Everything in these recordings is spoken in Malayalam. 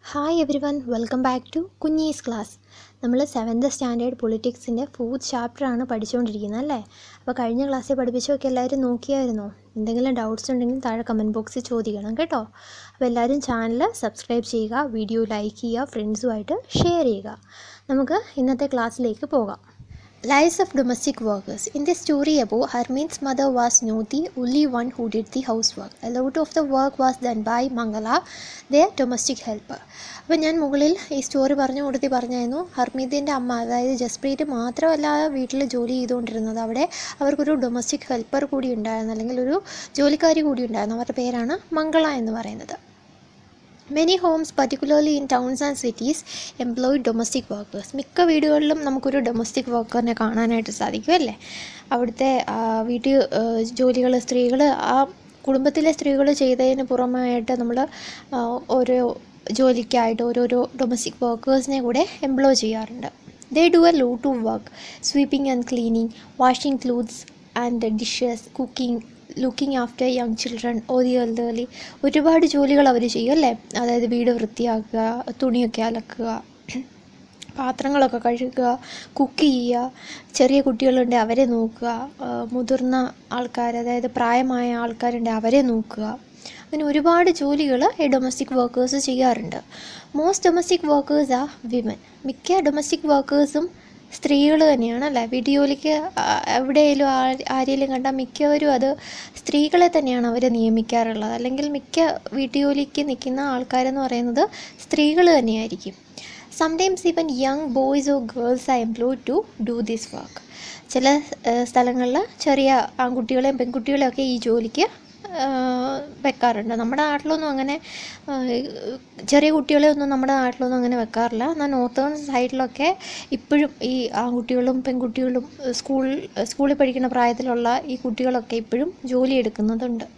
Hi everyone welcome back to Kunjees class നമ്മൾ സെവൻത്ത് സ്റ്റാൻഡേർഡ് പൊളിറ്റിക്സിൻ്റെ ഫോർത്ത് ചാപ്റ്ററാണ് പഠിച്ചുകൊണ്ടിരിക്കുന്നത് അല്ലേ അപ്പോൾ കഴിഞ്ഞ ക്ലാസ്സിൽ പഠിപ്പിച്ചൊക്കെ എല്ലാവരും നോക്കിയായിരുന്നോ എന്തെങ്കിലും ഡൗട്ട്സ് ഉണ്ടെങ്കിൽ താഴെ കമൻറ്റ് ബോക്സിൽ ചോദിക്കണം കേട്ടോ അപ്പോൾ എല്ലാവരും ചാനൽ സബ്സ്ക്രൈബ് ചെയ്യുക വീഡിയോ ലൈക്ക് ചെയ്യുക ഫ്രണ്ട്സുമായിട്ട് ഷെയർ ചെയ്യുക നമുക്ക് ഇന്നത്തെ ക്ലാസ്സിലേക്ക് പോകാം Lives of domestic workers. In this story above, Harmin's mother was not the only one who did the housework. A lot of the work was done by Mangala, their domestic helper. അപ്പോൾ ഞാൻ മുകളിൽ ഈ സ്റ്റോറി പറഞ്ഞു കൊടുത്തി പറഞ്ഞായിരുന്നു ഹർമീതിൻ്റെ അമ്മ അതായത് ജസ്പ്രീറ്റ് മാത്രമല്ല വീട്ടിൽ ജോലി ചെയ്തുകൊണ്ടിരുന്നത് അവിടെ അവർക്കൊരു ഡൊമസ്റ്റിക് ഹെൽപ്പർ കൂടി ഉണ്ടായിരുന്നു അല്ലെങ്കിൽ ഒരു ജോലിക്കാരി കൂടി ഉണ്ടായിരുന്നു അവരുടെ പേരാണ് മംഗള എന്ന് പറയുന്നത് many homes particularly in towns and cities employed domestic workers മിക്ക വീടുകളിലും നമുക്കൊരു ഡൊമസ്റ്റിക് വർക്കറിനെ കാണാനായിട്ട് സാധിക്കും അല്ലേ അവിടുത്തെ വീട്ടിൽ ജോലികൾ സ്ത്രീകൾ ആ കുടുംബത്തിലെ സ്ത്രീകൾ ചെയ്തതിന് പുറമായിട്ട് നമ്മൾ ഓരോ ജോലിക്കായിട്ട് ഓരോരോ ഡൊമസ്റ്റിക് വർക്കേഴ്സിനെ കൂടെ എംപ്ലോയ് ചെയ്യാറുണ്ട് they do a lot to work sweeping and cleaning washing clothes and dishes cooking looking after young children or the elderly ഒരുപാട് ജോലികൾ അവർ ചെയ്യും അല്ലേ അതായത് വീട് വൃത്തിയാക്കുക തുണിയൊക്കെ അലക്കുക പാത്രങ്ങളൊക്കെ കഴുകുക കുക്ക് ചെയ്യുക ചെറിയ കുട്ടികളുണ്ട് അവരെ നോക്കുക മുതിർന്ന ആൾക്കാർ അതായത് പ്രായമായ ആൾക്കാരുണ്ട് അവരെ നോക്കുക അങ്ങനെ ഒരുപാട് ജോലികൾ ഈ ഡൊമസ്റ്റിക് വർക്കേഴ്സ് ചെയ്യാറുണ്ട് most domestic workers are women മിക്ക ഡൊമസ്റ്റിക് വർക്കേഴ്സും സ്ത്രീകൾ തന്നെയാണ് അല്ലേ വീട്ടുജോലിക്ക് എവിടെയെങ്കിലും ആരെങ്കിലും കണ്ടാൽ മിക്കവരും അത് സ്ത്രീകളെ തന്നെയാണ് അവർ നിയമിക്കാറുള്ളത് അല്ലെങ്കിൽ മിക്ക വീട്ടുജോലിക്ക് നിൽക്കുന്ന ആൾക്കാരെന്ന് പറയുന്നത് സ്ത്രീകൾ തന്നെയായിരിക്കും sometimes even young boys or girls are employed to do this work ചില സ്ഥലങ്ങളിൽ ചെറിയ ആൺകുട്ടികളെയും പെൺകുട്ടികളെയും ഒക്കെ ഈ ജോലിക്ക് വെക്കാറുണ്ട് നമ്മുടെ നാട്ടിലൊന്നും അങ്ങനെ ചെറിയ കുട്ടികളെ ഒന്നും നമ്മുടെ നാട്ടിലൊന്നും അങ്ങനെ വെക്കാറില്ല എന്നാൽ നോർത്തേൺ സൈഡിലൊക്കെ ഇപ്പോഴും ഈ ആൺകുട്ടികളും പെൺകുട്ടികളും സ്കൂൾ സ്കൂളിൽ പഠിക്കുന്ന പ്രായത്തിലുള്ള ഈ കുട്ടികളൊക്കെ ഇപ്പോഴും ജോലി എടുക്കുന്നതുണ്ട്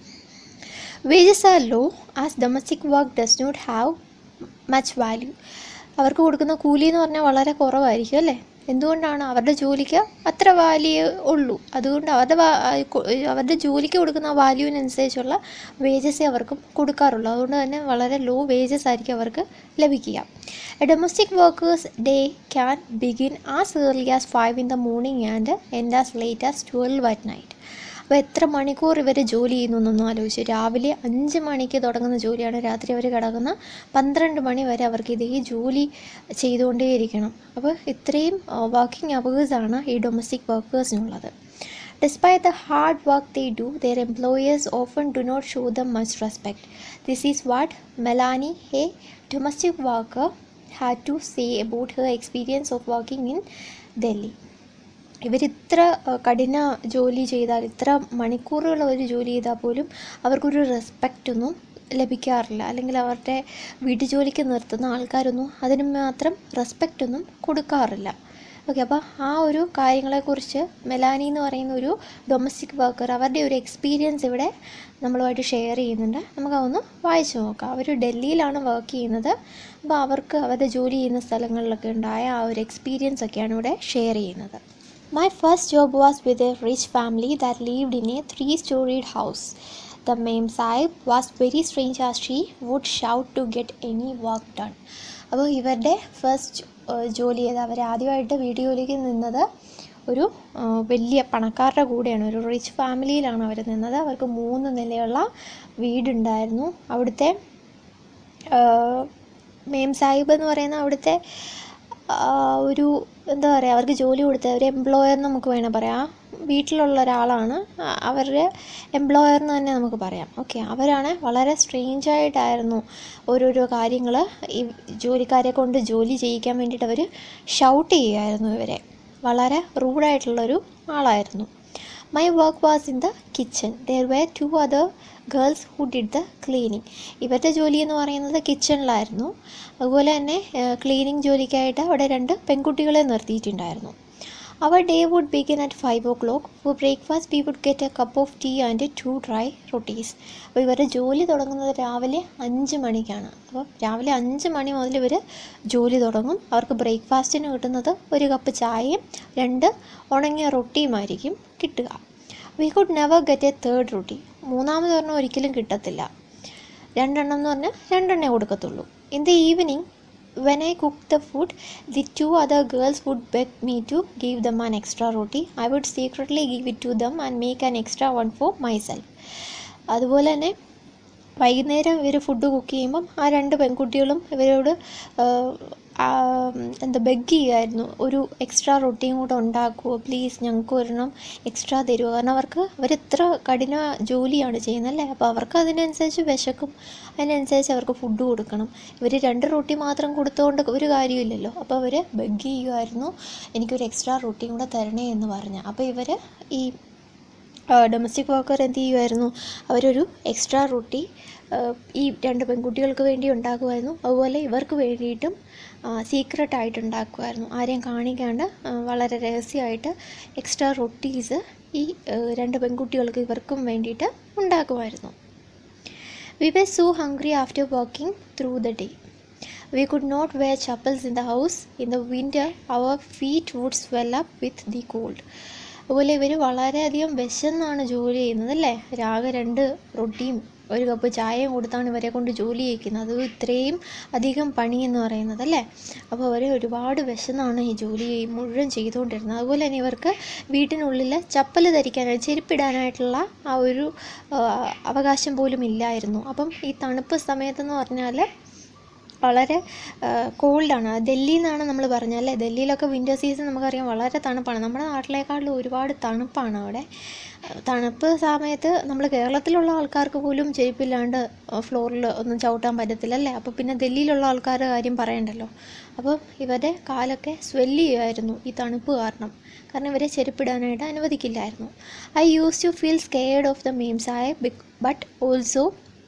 wages are low as domestic work does not have much value അവർക്ക് കൊടുക്കുന്ന കൂലി എന്ന് പറഞ്ഞാൽ വളരെ കുറവായിരിക്കും അല്ലേ എന്തുകൊണ്ടാണ് അവരുടെ ജോലിക്ക് അത്ര വാല്യൂ ഉള്ളൂ അതുകൊണ്ട് അവരുടെ അവരുടെ ജോലിക്ക് കൊടുക്കുന്ന വാല്യൂവിനനുസരിച്ചുള്ള വേജസേ അവർക്കും കൊടുക്കാറുള്ളൂ അതുകൊണ്ട് തന്നെ വളരെ ലോ വേജസ് ആയിരിക്കും അവർക്ക് ലഭിക്കുക domestic workers day can begin as early as five in the morning and end as late as twelve at night അപ്പോൾ എത്ര മണിക്കൂർ ഇവർ ജോലി ചെയ്യുന്നു എന്നൊന്നും ആലോചിച്ചു രാവിലെ അഞ്ച് മണിക്ക് തുടങ്ങുന്ന ജോലിയാണ് രാത്രി അവർ കിടക്കുന്ന പന്ത്രണ്ട് മണി വരെ അവർക്ക് ഇതേ ജോലി ചെയ്തുകൊണ്ടേയിരിക്കണം അപ്പോൾ ഇത്രയും വർക്കിംഗ് അവേഴ്സാണ് ഈ ഡൊമസ്റ്റിക് വർക്കേഴ്സിനുള്ളത് Despite the hard work they do, their employers often do not show them much respect. This is what Melanie, a domestic worker, had to say about her experience of working in Delhi. ഇവരിത്ര കഠിന ജോലി ചെയ്താൽ ഇത്ര മണിക്കൂറുകൾ അവർ ജോലി ചെയ്താൽ പോലും അവർക്കൊരു റെസ്പെക്റ്റ് ഒന്നും ലഭിക്കാറില്ല അല്ലെങ്കിൽ അവരുടെ വീട്ടുജോലിക്ക് നിർത്തുന്ന ആൾക്കാരൊന്നും അതിന് മാത്രം റെസ്പെക്റ്റ് ഒന്നും കൊടുക്കാറില്ല ഓക്കെ അപ്പോൾ ആ ഒരു കാര്യങ്ങളെക്കുറിച്ച് മെലാനി എന്ന് പറയുന്ന ഒരു ഡൊമസ്റ്റിക് വർക്കർ അവരുടെ ഒരു എക്സ്പീരിയൻസ് ഇവിടെ നമ്മളുമായിട്ട് ഷെയർ ചെയ്യുന്നുണ്ട് നമുക്ക് അതൊന്ന് വായിച്ചു നോക്കാം അവർ ഡൽഹിയിലാണ് വർക്ക് ചെയ്യുന്നത് അപ്പോൾ അവർക്ക് അവരുടെ ജോലി ചെയ്യുന്ന സ്ഥലങ്ങളിലൊക്കെ ഉണ്ടായ ആ ഒരു എക്സ്പീരിയൻസ് ഒക്കെയാണ് ഇവിടെ ഷെയർ ചെയ്യുന്നത് My first job was with a rich family that lived in a three storied house. The Mem Sahib was very strange as she would shout to get any work done. അപ്പോൾ ഇവരുടെ ഫസ്റ്റ് ജോലി ചെയ്ത് അവർ ആദ്യമായിട്ട് വീട്ടു ജോലിക്ക് നിന്നത് ഒരു വലിയ പണക്കാരുടെ കൂടെയാണ് ഒരു റിച്ച് ഫാമിലിയിലാണ് അവർ നിന്നത് അവർക്ക് മൂന്ന് നിലയുള്ള വീടുണ്ടായിരുന്നു അവിടുത്തെ മേം സാഹിബ് എന്ന് പറയുന്ന അവിടുത്തെ ഒരു എന്താ പറയുക അവർക്ക് ജോലി കൊടുത്ത ഒരു എംപ്ലോയർ നമുക്ക് വേണം പറയാം വീട്ടിലുള്ള ഒരാളാണ് അവരുടെ എംപ്ലോയർ എന്ന് തന്നെ നമുക്ക് പറയാം ഓക്കെ അവരാണ് വളരെ സ്ട്രേഞ്ച് ആയിട്ടായിരുന്നു ഓരോരോ കാര്യങ്ങൾ ഈ ജോലിക്കാരെ കൊണ്ട് ജോലി ചെയ്യിക്കാൻ വേണ്ടിയിട്ട് അവർ ഷൗട്ട് ചെയ്യുമായിരുന്നു ഇവരെ വളരെ റൂഡായിട്ടുള്ളൊരു ആളായിരുന്നു my work was in the kitchen there were two other girls who did the cleaning ഇവരുടെ ജോലി എന്ന് പറയുന്നത് കിച്ചണിലായിരുന്നു അതുപോലെ തന്നെ ക്ലീനിങ് ജോലിക്കായിട്ട് അവിടെ രണ്ട് പെൺകുട്ടികളെ നിർത്തിയിട്ടുണ്ടായിരുന്നു അവർ they would begin at five o'clock for breakfast we would get a cup of tea and two dry rotis അപ്പോൾ ഇവരുടെ ജോലി തുടങ്ങുന്നത് രാവിലെ അഞ്ച് മണിക്കാണ് അപ്പോൾ രാവിലെ അഞ്ച് മണി മുതൽ ഇവർ ജോലി തുടങ്ങും അവർക്ക് ബ്രേക്ക്ഫാസ്റ്റിന് കിട്ടുന്നത് ഒരു കപ്പ് ചായയും രണ്ട് ഉണങ്ങിയ റൊട്ടിയുമായിരിക്കും കിട്ടുക we could never get a third roti മൂന്നാമത് പറഞ്ഞാൽ ഒരിക്കലും കിട്ടത്തില്ല രണ്ടെണ്ണം എന്ന് പറഞ്ഞാൽ രണ്ടെണ്ണേ കൊടുക്കത്തുള്ളൂ in the evening when I cooked the food, the two other girls would beg me to give them an extra roti. I would secretly give it to them and make an extra one for myself. അതുപോലെ തന്നെ വൈകുന്നേരം ഇവർ ഫുഡ് കുക്ക് ചെയ്യുമ്പം ആ രണ്ട് പെൺകുട്ടികളും ഇവരോട് ആ, എന്താ ബെഗ് ചെയ്യുമായിരുന്നു ഒരു എക്സ്ട്രാ റൊട്ടിയും കൂടെ ഉണ്ടാക്കുമോ പ്ലീസ് ഞങ്ങൾക്ക് ഒരെണ്ണം എക്സ്ട്രാ തരുമോ കാരണം അവർക്ക് അവരെത്ര കഠിന ജോലിയാണ് ചെയ്യുന്നത് അല്ലേ അപ്പോൾ അവർക്ക് അതിനനുസരിച്ച് വിശക്കും അതിനനുസരിച്ച് അവർക്ക് ഫുഡ് കൊടുക്കണം ഇവർ രണ്ട് റൊട്ടി മാത്രം കൊടുത്തുകൊണ്ട് ഒരു കാര്യമില്ലല്ലോ അപ്പോൾ അവർ ബെഗ് ചെയ്യുമായിരുന്നു എനിക്കൊരു എക്സ്ട്രാ റൊട്ടിയും കൂടെ തരണേ എന്ന് പറഞ്ഞ് അപ്പോൾ ഇവർ ഈ ഡൊമസ്റ്റിക് വർക്കർ എന്ത് ചെയ്യുമായിരുന്നു അവരൊരു എക്സ്ട്രാ റൊട്ടി ഈ രണ്ട് പെൺകുട്ടികൾക്ക് വേണ്ടി ഉണ്ടാക്കുമായിരുന്നു അതുപോലെ ഇവർക്ക് വേണ്ടിയിട്ടും സീക്രട്ട് ആയിട്ട് ഉണ്ടാക്കുമായിരുന്നു ആരെയും കാണിക്കാണ്ട് ആ, വളരെ രഹസ്യമായിട്ട് എക്സ്ട്രാ റൊട്ടീസ് ഈ ആ, രണ്ട് പെൺകുട്ടികൾക്ക് ഇവർക്കും വേണ്ടിയിട്ട് ഉണ്ടാക്കുമായിരുന്നു we were so hungry after walking through the day. We could not wear chappals in the house. In the winter, our feet would swell up with the cold. അതുപോലെ ഇവർ വളരെയധികം വിശന്നാണ് ജോലി ചെയ്യുന്നത് അല്ലേ രാവിലെ രണ്ട് റൊട്ടിയും ഒരു കപ്പ് ചായയും കൊടുത്താണ് ഇവരെ കൊണ്ട് ജോലി ചെയ്യിക്കുന്നത് അത് ഇത്രയും അധികം പണി എന്ന് പറയുന്നത് അല്ലേ അപ്പോൾ അവർ ഒരുപാട് വിശന്നാണ് ഈ ജോലി മുഴുവൻ ചെയ്തുകൊണ്ടിരുന്നത് അതുപോലെ തന്നെ ഇവർക്ക് വീട്ടിനുള്ളിൽ ചപ്പൽ ധരിക്കാനായിട്ട് ചെരുപ്പിടാനായിട്ടുള്ള ആ ഒരു ആ, അവകാശം പോലും ഇല്ലായിരുന്നു അപ്പം ഈ തണുപ്പ് സമയത്തെന്ന് പറഞ്ഞാൽ വളരെ കോൾഡാണ് ഡൽഹിയിൽ നിന്നാണ് നമ്മൾ പറഞ്ഞത് അല്ലേ ഡൽഹിയിലൊക്കെ വിൻ്റർ സീസൺ നമുക്കറിയാം വളരെ തണുപ്പാണ് നമ്മുടെ നാട്ടിലേക്കാളും ഒരുപാട് തണുപ്പാണ് അവിടെ ആ, തണുപ്പ് സമയത്ത് നമ്മൾ കേരളത്തിലുള്ള ആൾക്കാർക്ക് പോലും ചെരുപ്പില്ലാണ്ട് ഫ്ലോറിൽ ഒന്നും ചവിട്ടാൻ പറ്റത്തില്ല അല്ലേ അപ്പോൾ പിന്നെ ഡൽഹിയിലുള്ള ആൾക്കാരുടെ കാര്യം പറയണ്ടല്ലോ അപ്പം ഇവരുടെ കാലൊക്കെ സ്വെല്ല് ചെയ്യുമായിരുന്നു ഈ തണുപ്പ് കാരണം കാരണം ഇവരെ ചെരുപ്പിടാനായിട്ട് അനുവദിക്കില്ലായിരുന്നു I use to feel scared of the ma'am's ആയ but also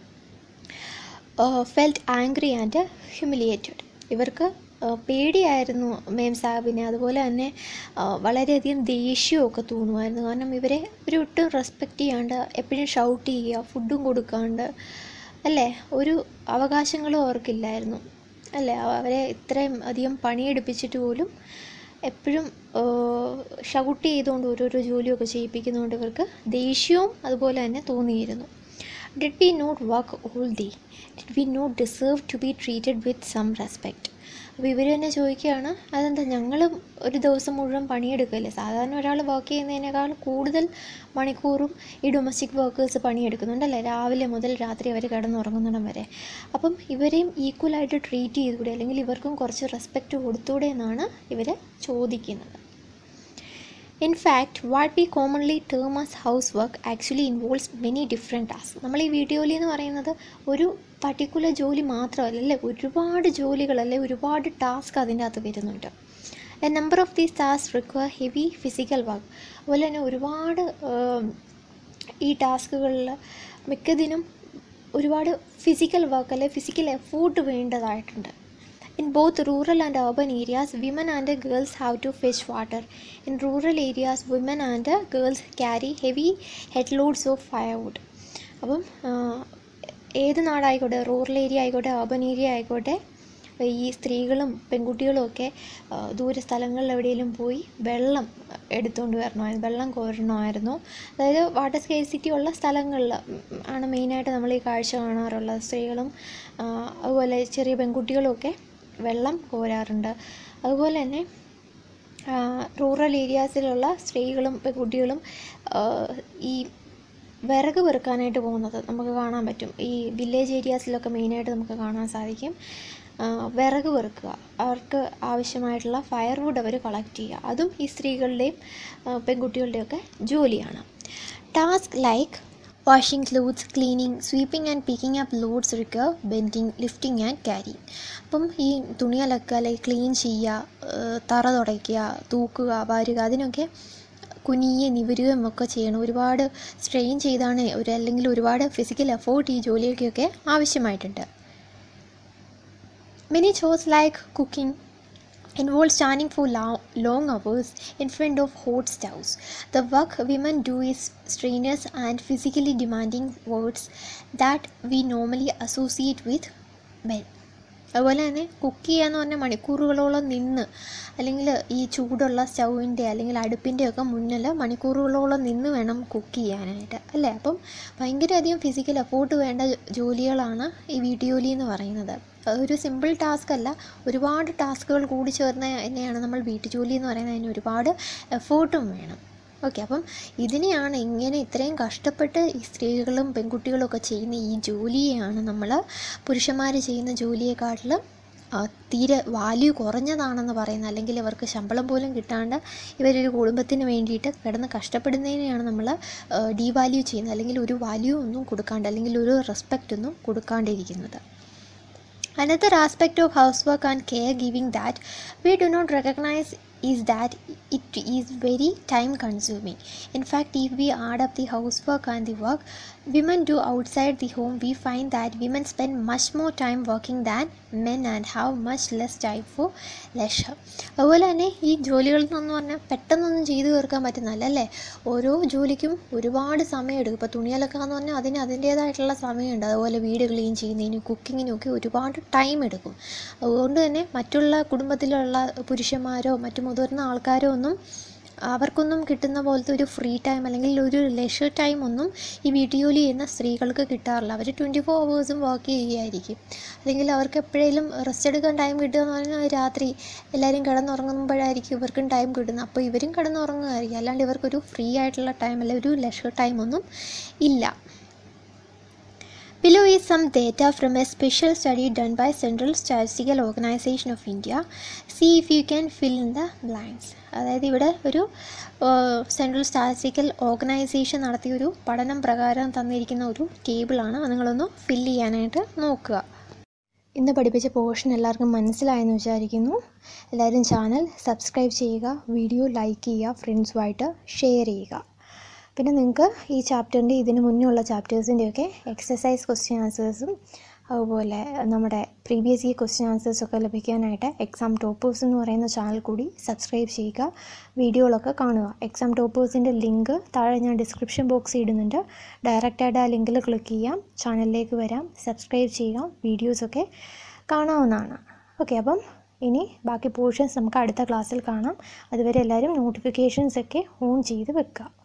felt angry and humiliated ഇവർക്ക് ആ, പേടിയായിരുന്നു മേം സാഹിബിനെ അതുപോലെ തന്നെ ആ, വളരെയധികം ദേഷ്യമൊക്കെ തോന്നുമായിരുന്നു കാരണം ഇവരെ ഒരു ഒട്ടും റെസ്പെക്റ്റ് ചെയ്യാണ്ട് എപ്പോഴും ഷൗട്ട് ചെയ്യുക ഫുഡും കൊടുക്കാണ്ട് അല്ലേ ഒരു അവകാശങ്ങളും അവർക്കില്ലായിരുന്നു അല്ലേ അവരെ ഇത്രയും അധികം പണിയെടുപ്പിച്ചിട്ട് പോലും എപ്പോഴും ഷൗട്ട് ചെയ്തുകൊണ്ട് ഓരോരോ ജോലിയൊക്കെ ചെയ്യിപ്പിക്കുന്നതുകൊണ്ട് ഇവർക്ക് ദേഷ്യവും അതുപോലെ തന്നെ തോന്നിയിരുന്നു did we not work all day did we not deserve to be treated with some respect അപ്പോൾ ഇവർ തന്നെ ചോദിക്കുകയാണ് അതെന്താ ഞങ്ങൾ ഒരു ദിവസം മുഴുവൻ പണിയെടുക്കല്ലേ സാധാരണ ഒരാൾ വർക്ക് ചെയ്യുന്നതിനേക്കാൾ കൂടുതൽ മണിക്കൂറും ഈ ഡൊമസ്റ്റിക് വർക്കേഴ്സ് പണിയെടുക്കുന്നുണ്ടല്ലേ രാവിലെ മുതൽ രാത്രി അവർ കിടന്നുറങ്ങുന്നിടം വരെ അപ്പം ഇവരെയും ഈക്വലായിട്ട് ട്രീറ്റ് ചെയ്തുകൂടെ അല്ലെങ്കിൽ ഇവർക്കും കുറച്ച് റെസ്പെക്റ്റ് കൊടുത്തൂടെ എന്നാണ് ഇവർ ചോദിക്കുന്നത് in fact what we commonly term as house work actually involves many different task നമ്മൾ ഈ വീട്ടു ജോലി എന്ന് പറയുന്നത് ഒരു പർട്ടിക്കുലർ ജോലി മാത്രമല്ല അല്ലേ ഒരുപാട് ജോലികളല്ലേ ഒരുപാട് ടാസ്ക് അതിൻ്റെ അകത്ത് വരുന്നുണ്ട് a number of these task require heavy physical work അതുപോലെ തന്നെ ഒരുപാട് ഉം, ഈ ടാസ്കുകളിൽ മിക്കതിനും ഒരുപാട് ഫിസിക്കൽ വർക്ക് അല്ലെ ഫിസിക്കൽ എഫോർട്ട് വേണ്ടതായിട്ടുണ്ട് In both rural and urban areas, women and girls have to fetch water. In rural areas, women and girls carry heavy headloads of firewood. അപ്പം ആ, ഏത് നാടായിക്കോട്ടെ റൂറൽ ഏരിയ ആയിക്കോട്ടെ അർബൻ ഏരിയ ആയിക്കോട്ടെ ഈ സ്ത്രീകളും പെൺകുട്ടികളും ഒക്കെ ആ, ദൂര സ്ഥലങ്ങളിൽ എവിടെയെങ്കിലും പോയി വെള്ളം എടുത്തുകൊണ്ട് വരണമായിരുന്നു വെള്ളം കോരണമായിരുന്നു അതായത് വാട്ടർ സ്കേസിറ്റി ഉള്ള സ്ഥലങ്ങളിൽ ആണ് മെയിനായിട്ട് നമ്മൾ ഈ കാഴ്ച കാണാറുള്ളത് സ്ത്രീകളും ആ, അതുപോലെ ചെറിയ പെൺകുട്ടികളും ഒക്കെ വെള്ളം കോരാറുണ്ട് അതുപോലെ തന്നെ റൂറൽ ഏരിയാസിലുള്ള സ്ത്രീകളും പെൺകുട്ടികളും ആ, ഈ വിറക് പെറുക്കാനായിട്ട് പോകുന്നത് നമുക്ക് കാണാൻ പറ്റും ഈ വില്ലേജ് ഏരിയാസിലൊക്കെ മെയിനായിട്ട് നമുക്ക് കാണാൻ സാധിക്കും ആ, വിറക് പെറുക്കുക അവർക്ക് ആവശ്യമായിട്ടുള്ള ഫയർവുഡ് അവർ കളക്ട് ചെയ്യുക അതും ഈ സ്ത്രീകളുടെയും ആ, പെൺകുട്ടികളുടെയൊക്കെ ജോലിയാണ് task like washing clothes cleaning sweeping and picking up loads recur bending lifting and carrying അപ്പം ഈ തുണി അലക്കുക അല്ലെങ്കിൽ ക്ലീൻ ചെയ്യുക ഏഹ് തറ തുടയ്ക്കുക തൂക്കുക വാരുക അതിനൊക്കെ കുനിയെ നിവരുകയും ഒക്കെ ചെയ്യണം ഒരുപാട് സ്ട്രെയിൻ ചെയ്താണ് ഒരു അല്ലെങ്കിൽ ഒരുപാട് ഫിസിക്കൽ എഫോർട്ട് ഈ ജോലിയൊക്കെയൊക്കെ ആവശ്യമായിട്ടുണ്ട് മെനി ചോസ് like cooking involves standing for lo- long hours in front of hot stoves. The work women do is strenuous and physically demanding works that we normally associate with men. അതുപോലെ തന്നെ കുക്ക് ചെയ്യാന്ന് പറഞ്ഞാൽ മണിക്കൂറുകളോളം നിന്ന് അല്ലെങ്കിൽ ഈ ചൂടുള്ള സ്റ്റൗവിൻ്റെ അല്ലെങ്കിൽ അടുപ്പിൻ്റെ ഒക്കെ മുന്നിൽ മണിക്കൂറുകളോളം നിന്ന് വേണം കുക്ക് ചെയ്യാനായിട്ട് അല്ലേ അപ്പം ഭയങ്കര അധികം ഫിസിക്കൽ എഫോർട്ട് വേണ്ട ജോലികളാണ് ഈ വീട്ടുജോലി എന്ന് പറയുന്നത് ഒരു സിമ്പിൾ ടാസ്ക് അല്ല ഒരുപാട് ടാസ്കുകൾ കൂടി ചേർന്ന് തന്നെയാണ് നമ്മൾ വീട്ടുജോലി എന്ന് പറയുന്നത് അതിന് ഒരുപാട് എഫേർട്ടും വേണം ഓക്കെ അപ്പം ഇതിനെയാണ് ഇങ്ങനെ ഇത്രയും കഷ്ടപ്പെട്ട് ഈ സ്ത്രീകളും പെൺകുട്ടികളും ഒക്കെ ചെയ്യുന്ന ഈ ജോലിയെയാണ് നമ്മൾ പുരുഷന്മാർ ചെയ്യുന്ന ജോലിയെക്കാട്ടിലും ആ, തീരെ വാല്യൂ കുറഞ്ഞതാണെന്ന് പറയുന്നത് അല്ലെങ്കിൽ ഇവർക്ക് ശമ്പളം പോലും കിട്ടാണ്ട് ഇവരൊരു കുടുംബത്തിന് വേണ്ടിയിട്ട് കിടന്ന് കഷ്ടപ്പെടുന്നതിനെയാണ് നമ്മൾ ഡീവാല്യൂ ചെയ്യുന്നത് അല്ലെങ്കിൽ ഒരു വാല്യൂ ഒന്നും കൊടുക്കാണ്ട് അല്ലെങ്കിൽ ഒരു റെസ്പെക്റ്റ് ഒന്നും കൊടുക്കാണ്ടിരിക്കുന്നത് Another aspect of housework and caregiving that we do not recognize is that it is very time consuming. In fact, if we add up the housework and the work women do outside the home, we find that women spend much more time working than men and have much less time for leisure. അതുപോലെ തന്നെ ഈ ജോലികൾ എന്ന് പറഞ്ഞാൽ പെട്ടെന്നൊന്നും ചെയ്തു തീർക്കാൻ പറ്റുന്നതല്ല അല്ലേ ഓരോ ജോലിക്കും ഒരുപാട് സമയം എടുക്കും ഇപ്പോൾ തുണിയലക്കാന്ന് പറഞ്ഞാൽ അതിന് അതിൻ്റേതായിട്ടുള്ള സമയമുണ്ട് അതുപോലെ വീട് ക്ലീൻ ചെയ്യുന്നതിനും കുക്കിങ്ങിനും ഒക്കെ ഒരുപാട് ടൈം എടുക്കും അതുകൊണ്ട് തന്നെ മറ്റുള്ള കുടുംബത്തിലുള്ള പുരുഷന്മാരോ മറ്റു മുതിർന്ന ആൾക്കാരോ ഒന്നും അവർക്കൊന്നും കിട്ടുന്ന പോലത്തെ ഒരു ഫ്രീ ടൈം അല്ലെങ്കിൽ ഒരു ലെഷർ ടൈം ഒന്നും ഈ വീട്ടുജോലി ചെയ്യുന്ന സ്ത്രീകൾക്ക് കിട്ടാറില്ല അവർ ട്വൻറ്റി ഫോർ അവേഴ്സും വർക്ക് ചെയ്യുകയായിരിക്കും അല്ലെങ്കിൽ അവർക്ക് എപ്പോഴേലും റെസ്റ്റ് എടുക്കാൻ ടൈം കിട്ടുക എന്ന് പറഞ്ഞാൽ രാത്രി എല്ലാവരും കിടന്നുറങ്ങുമ്പോഴായിരിക്കും ഇവർക്കും ടൈം കിട്ടുന്നത് അപ്പോൾ ഇവരും കിടന്നുറങ്ങുമായിരിക്കും അല്ലാണ്ട് ഇവർക്കൊരു ഫ്രീ ആയിട്ടുള്ള ടൈം അല്ല ഒരു ലെഷർ ടൈം ഒന്നും ഇല്ല Below is some data from a special study done by Central Statistical Organization of India. See if you can fill in the blanks. അതായത് ഇവിടെ ഒരു സെൻട്രൽ സ്റ്റാറ്റിസ്റ്റിക്കൽ ഓർഗനൈസേഷൻ നടത്തിയ ഒരു പഠനം പ്രകാരം തന്നിരിക്കുന്ന ഒരു ടേബിളാണ് അത് നിങ്ങളൊന്ന് ഫില്ല് ചെയ്യാനായിട്ട് നോക്കുക ഇന്ന് പഠിപ്പിച്ച പോർഷൻ എല്ലാവർക്കും മനസ്സിലായെന്ന് വിചാരിക്കുന്നു എല്ലാവരും ചാനൽ സബ്സ്ക്രൈബ് ചെയ്യുക വീഡിയോ ലൈക്ക് ചെയ്യുക ഫ്രണ്ട്സുമായിട്ട് ഷെയർ ചെയ്യുക പിന്നെ നിങ്ങൾക്ക് ഈ ചാപ്റ്ററിൻ്റെ ഇതിന് മുന്നേ ഉള്ള ചാപ്റ്റേഴ്സിൻ്റെയൊക്കെ എക്സസൈസ് ക്വസ്റ്റ്യൻ ആൻസേഴ്സും അതുപോലെ നമ്മുടെ പ്രീവിയസ് ഇയർ ക്വസ്റ്റ്യൻ ആൻസേഴ്സൊക്കെ ലഭിക്കാനായിട്ട് എക്സാം ടോപ്പേഴ്സ് എന്ന് പറയുന്ന ചാനൽ കൂടി സബ്സ്ക്രൈബ് ചെയ്യുക വീഡിയോകളൊക്കെ കാണുക എക്സാം ടോപ്പേഴ്സിൻ്റെ ലിങ്ക് താഴെ ഞാൻ ഡിസ്ക്രിപ്ഷൻ ബോക്സിൽ ഇടുന്നുണ്ട് ഡയറക്റ്റായിട്ട് ആ ലിങ്കിൽ ക്ലിക്ക് ചെയ്യാം ചാനലിലേക്ക് വരാം സബ്സ്ക്രൈബ് ചെയ്യുക വീഡിയോസൊക്കെ കാണാവുന്നതാണ് ഓക്കെ അപ്പം ഇനി ബാക്കി പോർഷൻസ് നമുക്ക് അടുത്ത ക്ലാസ്സിൽ കാണാം അതുവരെ എല്ലാവരും നോട്ടിഫിക്കേഷൻസ് ഒക്കെ ഓൺ ചെയ്ത് വെക്കുക